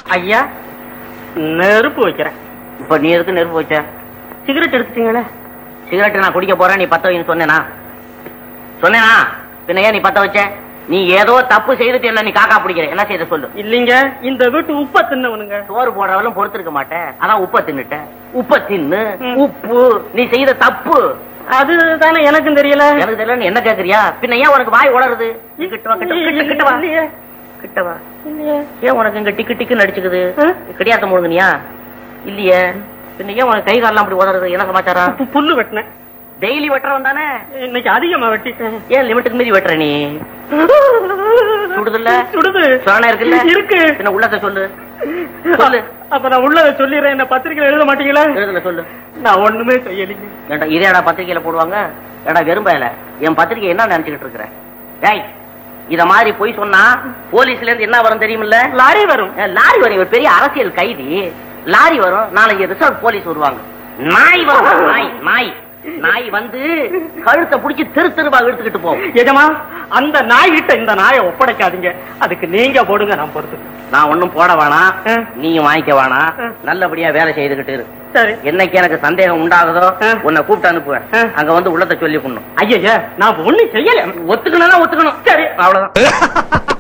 ஐயா நெருப்பு வைக்கிறேன் இப்ப நீ எதுக்கு நெருப்பு வச்ச சிகரெட் எடுத்துட்டீங்களே சிகரெட் நான் குடிக்க போறேன் நீ பத்த வைன்னு சொன்னேனா சொன்னேனா பின்ன ஏன் நீ பத்த வச்ச நீ ஏதோ தப்பு செய்துட்டு இல்ல நீ காக்கா பிடிக்கிற என்ன செய்த சொல்லு இல்லீங்க இந்த வீட்டு உப்ப தின்னவனுங்க சோறு போடுறவளும் பொறுத்திருக்க மாட்டேன் அதான் உப்ப தின்னுட்ட உப்ப தின்னு ம். உப்பு நீ செய்த தப்பு அது தானே எனக்கும் தெரியல எனக்கு தெரியல நீ என்ன கேக்குறியா பின்ன ஏன் உனக்கு வாய் உளருது நீ கிட்ட வா கிட்ட வா, கிட்ட கிட்ட வா இல்லையே. கிட்ட வா இல்லையே. ஏன் உனக்கு இங்க டிக்கு டிக்கு நடிச்சுக்குது ஆ? கிடையாத முழுங்கனியா இல்லையே பின்ன ஏன் உனக்கு கை காலெல்லாம் அப்படி உதறது என்ன சமாச்சாரம் பு- புல்லு வெட்டினேன் டெய்லி வெட்டுறவன் தானே இன்னைக்கு அதிகமா வெட்டிட்டேன் ஏன் லிமிட்டுக்கு மீறி வெட்டுற நீ சுடுதுல்ல சுடுது சொரணை இருக்குல்ல இருக்கு பின்ன உள்ளத சொல்லு சொல்லு அப்ப நான் உள்ளத சொல்லிடுறேன் என்ன பத்திரிக்கையில எழுத மாட்டீங்களா எழுதுல சொல்லு நான் ஒண்ணுமே செய்யலைங்க ஏண்டா இதேடா பத்திரிக்கையில போடுவாங்க ஏடா வெறும்பயல என் பத்திரிக்கை என்ன நினைச்சுக்கிட்டு இருக்கிற டேய் இத மாதிரி போய் சொன்னா போலீஸ்ல இருந்து என்ன வரும் தெரியுமில்ல லாரி வரும் ஏ, லாரி வரும் இவர் பெரிய அரசியல் கைதி லாரி வரும் நாளைக்கு ரிசர்வ் போலீஸ் வருவாங்க நாய் வரும் நாய் நாய் நாய் வந்து கழுத்தை புடிச்சு தெரு தெருவா இழுத்துக்கிட்டு போகும் எஜமா அந்த நாய்கிட்ட இந்த நாயை ஒப்படைக்காதீங்க அதுக்கு நீங்க போடுங்க நான் பொறுத்து நான் ஒண்ணும் போட வேணாம் ஆ. நீயும் வாங்கிக்க வேணாம் ஆ. நல்லபடியா வேலை செய்துகிட்டு இரு சரி என்னைக்கு எனக்கு சந்தேகம் உண்டாகுதோ ஆ. உன்னை கூப்பிட்டு அனுப்புவேன் ஆ. அங்க வந்து உள்ளத்தை சொல்லி பண்ணும் ஐயா நான் ஒண்ணும் செய்யல ஒத்துக்கணும் ஒத்துக்கணும் சரி அவ்வளவுதான்